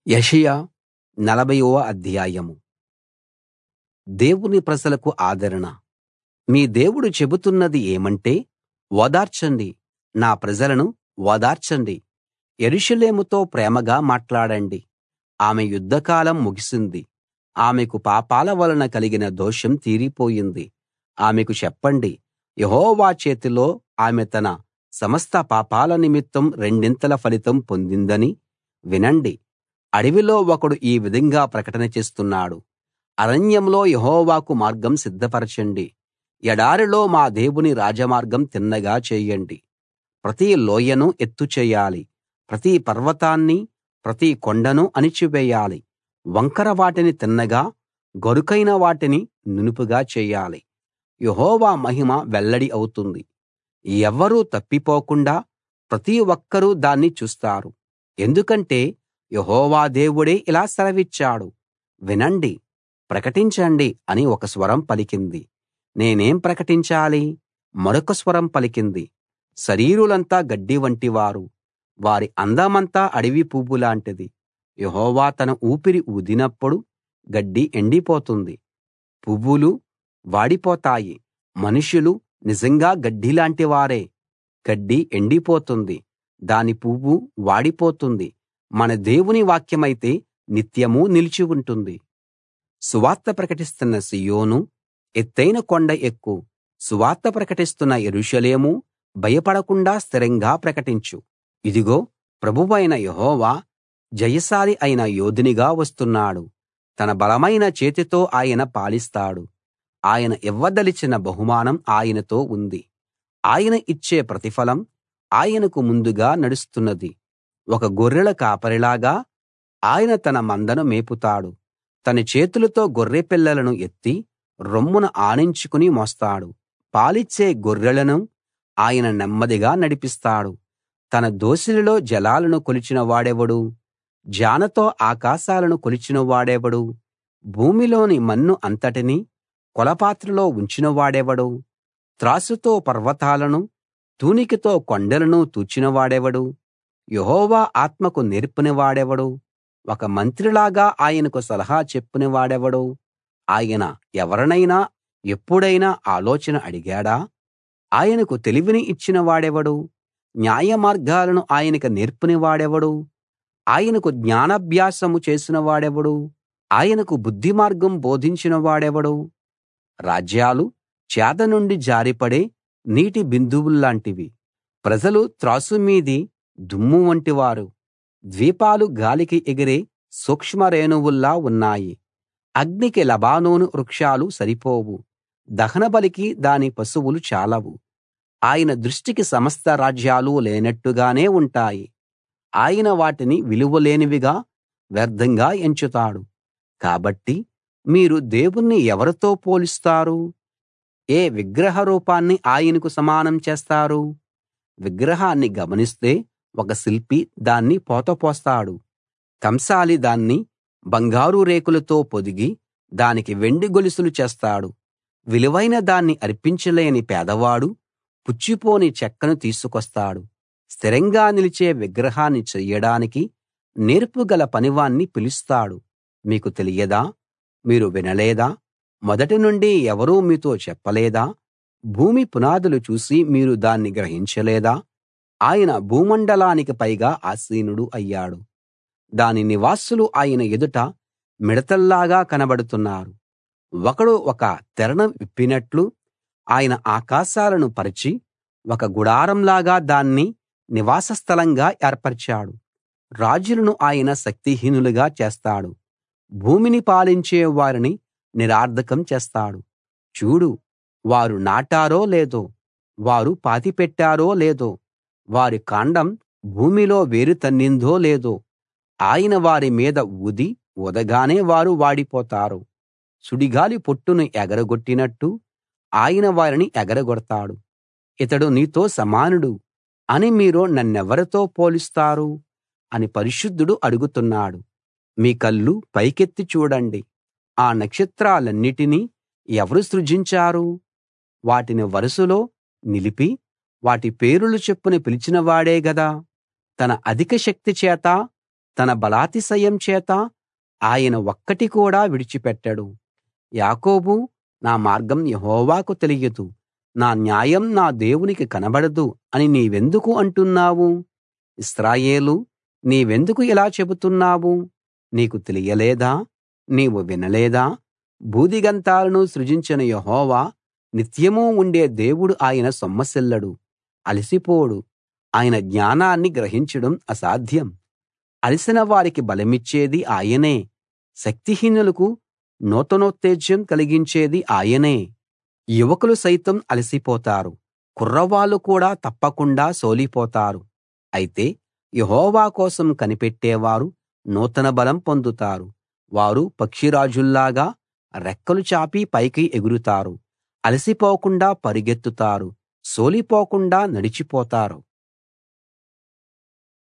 యెషయా నలభైవ అధ్యాయం దేవుని ప్రజలకు ఆదరణ మీ దేవుడు చెబుతున్నది ఏమంటే ఓదార్చండి నా ప్రజలను ఓదార్చండి యెరూషలేముతో ప్రేమగా మాట్లాడండి ఆమె యుద్ధకాలం ముగిసింది ఆమెకు పాపాల వలన కలిగిన దోషం తీరిపోయింది ఆమెకు చెప్పండి యెహోవా చేతిలో ఆమె తన సమస్త పాపాల నిమిత్తం రెండింతల ఫలితం పొందిందని వినండి అడవిలో ఒకడు ఈ విధంగా ప్రకటన చేస్తున్నాడు అరణ్యంలో యెహోవాకు మార్గం సిద్ధపరచండి ఎడారిలో మా దేవుని రాజమార్గం తిన్నగా చేయండి ప్రతి లోయను ఎత్తు చేయాలి ప్రతి పర్వతాన్ని ప్రతి కొండను అణిచివేయాలి వంకర వాటిని తిన్నగా గరుకైన వాటిని నునుపుగా చేయాలి యెహోవా మహిమ వెల్లడి అవుతుంది ఎవ్వరూ తప్పిపోకుండా ప్రతి ఒక్కరూ దాన్ని చూస్తారు ఎందుకంటే యెహోవా దేవుడే ఇలా సెలవిచ్చాడు వినండి ప్రకటించండి అని ఒక స్వరం పలికింది నేనేం ప్రకటించాలి మరొక స్వరం పలికింది శరీరులంతా గడ్డి వంటివారు వారి అందమంతా అడవి పువ్వులాంటిది యెహోవా తన ఊపిరి ఊదినప్పుడు గడ్డి ఎండిపోతుంది పువ్వులు వాడిపోతాయి మనుషులు నిజంగా గడ్డిలాంటి వారే గడ్డి ఎండిపోతుంది దాని పువ్వు వాడిపోతుంది మన దేవుని వాక్యమైతే నిత్యమూ నిలిచి ఉంటుంది సువార్త ప్రకటిస్తున్న సీయోను ఎత్తయిన కొండ ఎక్కు సువార్త ప్రకటిస్తున్న యెరూషలేమూ భయపడకుండా స్థిరంగా ప్రకటించు ఇదిగో ప్రభువైన యెహోవా జయశాలి అయిన యోధునిగా వస్తున్నాడు తన బలమైన చేతితో ఆయన పాలిస్తాడు ఆయన ఇవ్వదలిచిన బహుమానం ఆయనతో ఉంది ఆయన ఇచ్చే ప్రతిఫలం ఆయనకు ముందుగా నడుస్తున్నది ఒక గొర్రెల కాపరిలాగా ఆయన తన మందను మేపుతాడు తన చేతులతో గొర్రెపిల్లలను ఎత్తి రొమ్మున ఆనించుకుని మోస్తాడు పాలిచ్చే గొర్రెలను ఆయన నెమ్మదిగా నడిపిస్తాడు తన దోసిలిలో జలాలను కొలిచిన వాడెవడు జానతో ఆకాశాలను కొలిచిన వాడెవడు భూమిలోని మన్ను అంతటినీ కొలపాత్రలో ఉంచిన వాడెవడు త్రాసుతో పర్వతాలను తూనికతో కొండలను తూచిన వాడెవడు యెహోవా ఆత్మకు నేర్పిన వాడెవడు ఒక మంత్రిలాగా ఆయనకు సలహా చెప్పిన వాడెవడు ఆయన ఎవరినైనా ఎప్పుడైనా ఆలోచన అడిగాడా ఆయనకు తెలివిని ఇచ్చిన వాడెవడు న్యాయ మార్గాలను ఆయనకు నేర్పిన వాడెవడు ఆయనకు జ్ఞానాభ్యాసము చేసిన వాడెవడు ఆయనకు బుద్ధి మార్గం బోధించిన వాడెవడు రాజ్యాలు చేద నుండి జారిపడే నీటి బిందువుల్లాంటివి ప్రజలు త్రాసు మీది దుమ్ము వంటివారు ద్వీపాలు గాలికి ఎగిరే సూక్ష్మ రేణువుల్లా ఉన్నాయి అగ్నికి లబానోను వృక్షాలు సరిపోవు దహనబలికి దాని పశువులు చాలవు ఆయన దృష్టికి సమస్త రాజ్యాలు లేనట్టుగానే ఉంటాయి ఆయన వాటిని విలువలేనివిగా వ్యర్థంగా ఎంచుతాడు కాబట్టి మీరు దేవుణ్ణి ఎవరితో పోలుస్తారు ఏ విగ్రహ రూపాన్ని ఆయనకు సమానం చేస్తారు విగ్రహాన్ని గమనిస్తే ఒక శిల్పి దాన్ని పోతపోస్తాడు కంసాలి దాన్ని బంగారు రేకులతో పొదిగి దానికి వెండి గొలుసులు చేస్తాడు విలువైన దాన్ని అర్పించలేని పేదవాడు పుచ్చిపోని చెక్కను తీసుకొస్తాడు స్థిరంగా నిలిచే విగ్రహాన్ని చెయ్యడానికి నేర్పుగల పనివాణ్ణి పిలుస్తాడు మీకు తెలియదా మీరు వినలేదా మొదటి నుండి ఎవరూ మీతో చెప్పలేదా భూమి పునాదులు చూసి మీరు దాన్ని గ్రహించలేదా ఆయన భూమండలానికి పైగా ఆసీనుడు అయ్యాడు దాని నివాసులు ఆయన ఎదుట మిడతల్లాగా కనబడుతున్నారు ఒకడు ఒక తెరను విప్పినట్లు ఆయన ఆకాశాలను పరిచి ఒక గుడారంలాగా దాన్ని నివాస స్థలంగా ఏర్పరిచాడు రాజులను ఆయన శక్తిహీనులుగా చేస్తాడు భూమిని పాలించే వారిని నిరర్ధకం చేస్తాడు చూడు వారు నాటారో లేదో వారు పాతిపెట్టారో లేదో వారి కాండం భూమిలో వేరు తన్నిందో లేదో ఆయన వారి మీద ఊది ఊదగానే వారు వాడిపోతారు సుడిగాలి పొట్టును ఎగరగొట్టినట్టు ఆయన వారిని ఎగరగొడతాడు ఇతడు నీతో సమానుడు అని మీరు నన్నెవరితో పోలుస్తారు అని పరిశుద్ధుడు అడుగుతున్నాడు మీ కళ్ళు పైకెత్తి చూడండి ఆ నక్షత్రాలన్నిటినీ ఎవరు సృజించారు వాటిని వరుసలో నిలిపి వాటి పేరులు చొప్పున పిలిచిన వాడే గదా తన అధిక శక్తి చేత తన బలాతిశయం చేత ఆయన ఒక్కటి కూడా విడిచిపెట్టడు యాకోబూ నా మార్గం యెహోవాకు తెలియదు నా న్యాయం నా దేవునికి కనబడదు అని నీవెందుకు అంటున్నావు ఇశ్రాయేలూ నీవెందుకు ఇలా చెబుతున్నావు నీకు తెలియలేదా నీవు వినలేదా భూదిగంతాలను సృజించిన యెహోవా నిత్యమూ ఉండే దేవుడు ఆయన సొమ్మసిల్లడు అలసిపోడు ఆయన జ్ఞానాన్ని గ్రహించడం అసాధ్యం అలసిన వారికి బలమిచ్చేది ఆయనే శక్తిహీనులకు నూతనోత్తేజం కలిగించేది ఆయనే యువకులు సైతం అలసిపోతారు కుర్రవాళ్ళు కూడా తప్పకుండా సోలిపోతారు అయితే యెహోవా కోసం కనిపెట్టేవారు నూతన బలం పొందుతారు వారు పక్షిరాజుల్లాగా రెక్కలు చాపి పైకి ఎగురుతారు అలసిపోకుండా పరుగెత్తుతారు సోలిపోకుండా నడిచిపోతారు